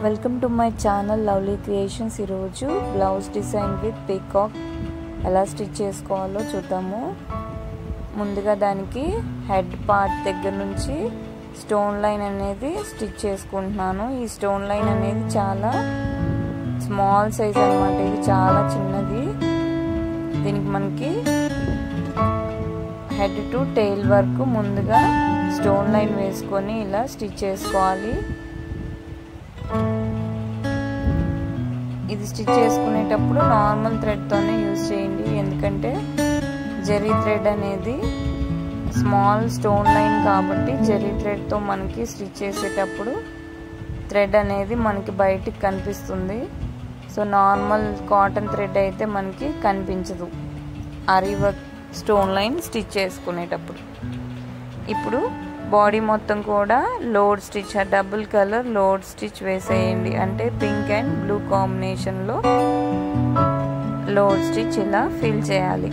welcome to my channel lovely creations ఈరోజు blouse design with peacock ఎలా stitch చేసుకోవాలో చూద్దాము ముందుగా దానికి హెడ్ పార్ట్ దగ్గర నుంచి స్టోన్ లైన్ అనేది స్టిచ్ చేసుకుంటున్నాను ఈ స్టోన్ లైన్ అనేది చాలా స్మాల్ సైజ్ అనమాట ఇది చాలా చిన్నది దీనికి మనకి హెడ్ టు టెయిల్ వరకు ముందుగా స్టోన్ లైన్ వేసుకొని ఇలా స్టిచ్ చేసుకోవాలి ఇది స్టిచ్ చేసుకునేటప్పుడు నార్మల్ థ్రెడ్తోనే యూజ్ చేయండి ఎందుకంటే జరీ థ్రెడ్ అనేది స్మాల్ స్టోన్ లైన్ కాబట్టి జరీ థ్రెడ్తో మనకి స్టిచ్ చేసేటప్పుడు థ్రెడ్ అనేది మనకి బయటికి కనిపిస్తుంది సో నార్మల్ కాటన్ థ్రెడ్ అయితే మనకి కనిపించదు aari work stone line stitch చేసుకునేటప్పుడు ఇప్పుడు బాడీ మొత్తం కూడా load stitch double colour load stitch వేసేయండి అంటే పింక్ అండ్ బ్లూ కాంబినేషన్లో లోడ్ స్టిచ్ ఇలా ఫిల్ చేయాలి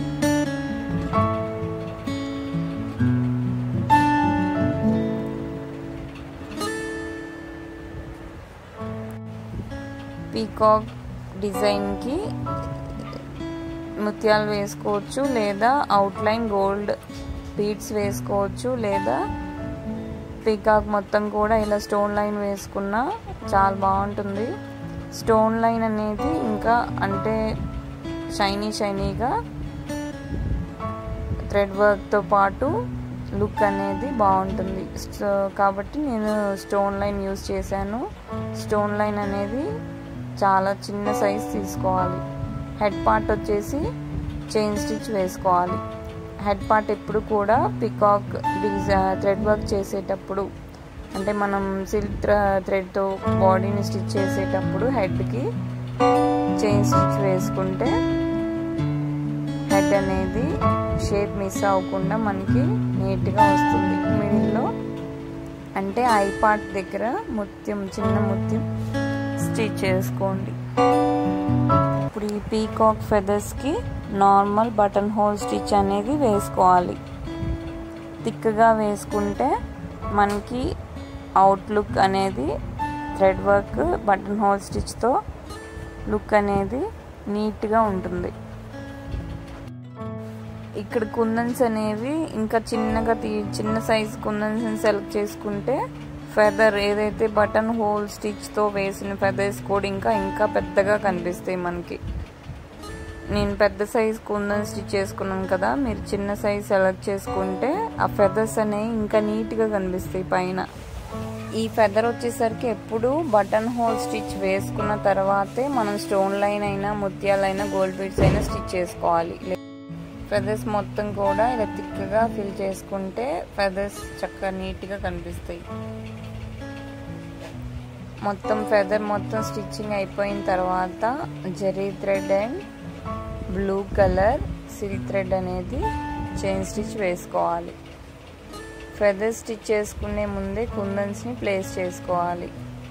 పీకాక్ డిజైన్కి ముత్యాలు వేసుకోవచ్చు లేదా అవుట్లైన్ గోల్డ్ బీడ్స్ వేసుకోవచ్చు లేదా పీకాక్ మొత్తం కూడా ఇలా స్టోన్ లైన్ వేసుకున్నా చాలా బాగుంటుంది స్టోన్ లైన్ అనేది ఇంకా అంటే షైనీ షైనీగా థ్రెడ్ వర్క్తో పాటు లుక్ అనేది బాగుంటుంది కాబట్టి నేను స్టోన్ లైన్ యూస్ చేశాను స్టోన్ లైన్ అనేది చాలా చిన్న సైజ్ తీసుకోవాలి హెడ్ పార్ట్ వచ్చేసి చైన్ స్టిచ్ వేసుకోవాలి హెడ్ పార్ట్ ఎప్పుడు కూడా పికాక్ డిజై థ్రెడ్ వర్క్ చేసేటప్పుడు అంటే మనం సిల్క్ థ్రెడ్తో బాడీని స్టిచ్ చేసేటప్పుడు హెడ్కి చైన్ స్టిచ్ వేసుకుంటే హెడ్ అనేది షేప్ మిస్ అవ్వకుండా మనకి నీట్గా వస్తుంది మిడిల్లో అంటే ఐ పార్ట్ దగ్గర ముత్యం చిన్న ముత్యం స్టిచ్ చేసుకోండి ఇప్పుడు ఈ పీకాక్ ఫెదర్స్కి నార్మల్ బటన్ హోల్ స్టిచ్ అనేది వేసుకోవాలి థిక్గా వేసుకుంటే మనకి అవుట్లుక్ అనేది థ్రెడ్ వర్క్ బటన్ హోల్ స్టిచ్తో లుక్ అనేది నీట్గా ఉంటుంది ఇక్కడ కుందన్స్ అనేవి ఇంకా చిన్నగా తీ చిన్న సైజ్ కుందన్స్ సెలెక్ట్ చేసుకుంటే ఫెదర్ ఏదైతే బటన్ హోల్ స్టిచ్తో వేసిన ఫెదర్స్ కూడా ఇంకా ఇంకా పెద్దగా కనిపిస్తాయి మనకి నేను పెద్ద సైజ్ కుందన్ స్టిచ్ చేసుకున్నాను కదా మీరు చిన్న సైజ్ సెలెక్ట్ చేసుకుంటే ఆ ఫెదర్స్ అనేవి ఇంకా నీట్గా కనిపిస్తాయి పైన ఈ ఫెదర్ వచ్చేసరికి ఎప్పుడు బటన్ హోల్ స్టిచ్ వేసుకున్న తర్వాతే మనం స్టోన్ లైన్ అయినా ముత్యాలైనా గోల్డ్ బీడ్స్ అయినా స్టిచ్ చేసుకోవాలి ఫెదర్స్ మొత్తం కూడా ఇలా థిక్గా ఫిల్ చేసుకుంటే ఫెదర్స్ చక్కగా నీట్గా కనిపిస్తాయి మొత్తం ఫెదర్ మొత్తం స్టిచ్చింగ్ అయిపోయిన తర్వాత zari thread and blue colour silk thread అనేది చైన్ స్టిచ్ వేసుకోవాలి ఫెదర్ స్టిచ్ చేసుకునే ముందే కుందన్స్ని ప్లేస్ చేసుకోవాలి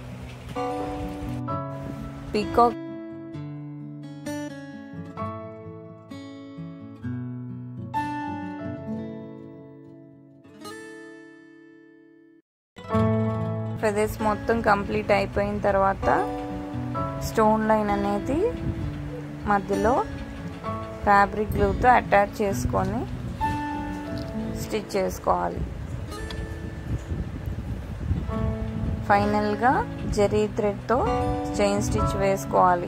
పీకాక్ ఫెదర్స్ మొత్తం కంప్లీట్ అయిపోయిన తర్వాత స్టోన్ లైన్ అనేది మధ్యలో ఫ్యాబ్రిక్ గ్లూతో అటాచ్ చేసుకొని స్టిచ్ చేసుకోవాలి ఫైనల్గా జరీ థ్రెడ్తో చైన్ స్టిచ్ వేసుకోవాలి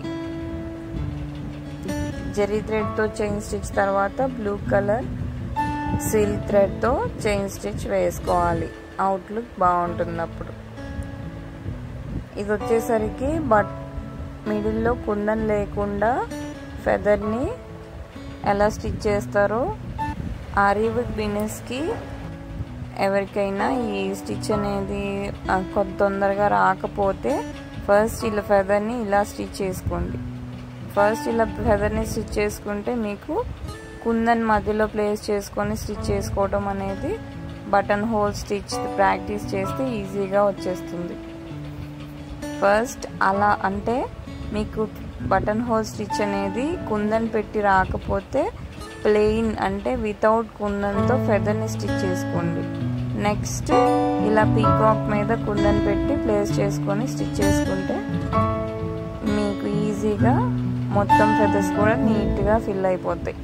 జరీ థ్రెడ్తో చైన్ స్టిచ్ తర్వాత బ్లూ కలర్ సిల్క్ థ్రెడ్తో చైన్ స్టిచ్ వేసుకోవాలి అవుట్లుక్ బాగుంటుంది అప్పుడు ఇది వచ్చేసరికి బట్ మిడిల్లో కుందన్ లేకుండా ఫెదర్ని ఎలా స్టిచ్ చేస్తారో ఆరీవర్క్ బిజినెస్కి ఎవరికైనా ఈ స్టిచ్ అనేది కొద్ది తొందరగా రాకపోతే ఫస్ట్ ఇలా ఫెదర్ని ఇలా స్టిచ్ చేసుకోండి ఫస్ట్ ఇలా ఫెదర్ని స్టిచ్ చేసుకుంటే మీకు కుందన్ మధ్యలో ప్లేస్ చేసుకొని స్టిచ్ చేసుకోవడం అనేది బటన్ హోల్ స్టిచ్ ప్రాక్టీస్ చేస్తే ఈజీగా వచ్చేస్తుంది ఫస్ట్ అలా అంటే మీకు బటన్ హోల్ స్టిచ్ అనేది కుందన్ పెట్టి రాకపోతే ప్లెయిన్ అంటే వితౌట్ కుందన్తో ఫెదర్ని స్టిచ్ చేసుకోండి నెక్స్ట్ ఇలా పీకాక్ మీద కుందన్ పెట్టి ప్లేస్ చేసుకొని స్టిచ్ చేసుకుంటే ఈజీగా మొత్తం ఫెదర్స్ కూడా నీట్గా ఫిల్ అయిపోతాయి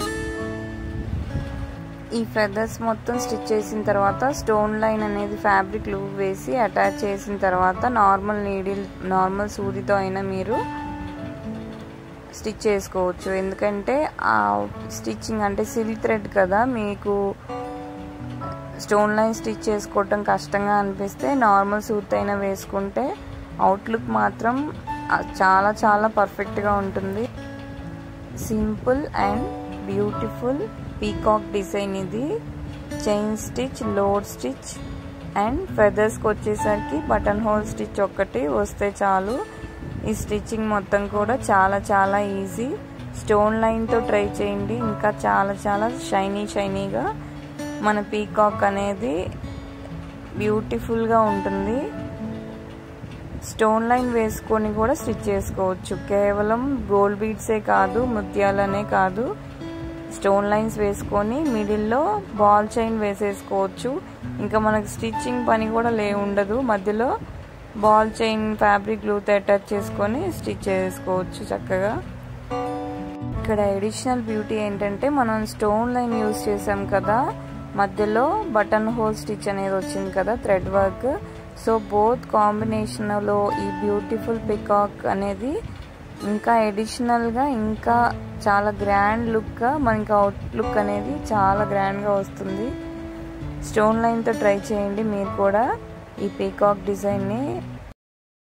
ఈ ఫెదర్స్ మొత్తం స్టిచ్ చేసిన తర్వాత స్టోన్ లైన్ అనేది ఫ్యాబ్రిక్ లూప్ వేసి అటాచ్ చేసిన తర్వాత నార్మల్ నీడిల్ నార్మల్ సూదితో అయినా మీరు స్టిచ్ చేసుకోవచ్చు ఎందుకంటే ఆ స్టిచ్చింగ్ అంటే సిల్క్ థ్రెడ్ కదా మీకు స్టోన్ లైన్ స్టిచ్ చేసుకోవటం కష్టంగా అనిపిస్తే నార్మల్ సూత్ అయినా వేసుకుంటే అవుట్లుక్ మాత్రం చాలా చాలా పర్ఫెక్ట్గా ఉంటుంది simple and beautiful peacock design ఇది chain stitch load stitch and ఫెదర్స్కి వచ్చేసరికి బటన్ హోల్ స్టిచ్ ఒక్కటి వస్తే చాలు ఈ స్టిచ్చింగ్ మొత్తం కూడా చాలా చాలా ఈజీ స్టోన్ లైన్తో ట్రై చేయండి ఇంకా చాలా చాలా షైనీ షైనీగా మన పీకాక్ అనేది బ్యూటిఫుల్గా ఉంటుంది స్టోన్ లైన్ వేసుకొని కూడా స్టిచ్ చేసుకోవచ్చు కేవలం గోల్డ్ బీడ్సే కాదు ముత్యాలనే కాదు స్టోన్ లైన్స్ వేసుకొని మిడిల్లో బాల్ చైన్ వేసేసుకోవచ్చు ఇంకా మనకి స్టిచ్చింగ్ పని కూడా లే ఉండదు మధ్యలో బాల్ చైన్ ఫ్యాబ్రిక్ గ్లూతో అటాచ్ చేసుకొని స్టిచ్ చేసుకోవచ్చు చక్కగా ఇక్కడ అడిషనల్ బ్యూటీ ఏంటంటే మనం స్టోన్ లైన్ యూస్ చేసాం కదా మధ్యలో బటన్ హోల్ స్టిచ్ అనేది వచ్చింది కదా థ్రెడ్ వర్క్ సో బోత్ కాంబినేషన్లో ఈ బ్యూటిఫుల్ పికాక్ అనేది ఇంకా ఎడిషనల్గా ఇంకా చాలా గ్రాండ్ లుక్గా మనకి అవుట్ లుక్ అనేది చాలా గ్రాండ్గా వస్తుంది స్టోన్ లైన్తో ట్రై చేయండి మీరు కూడా ఈ పీకాక్ డిజైన్ని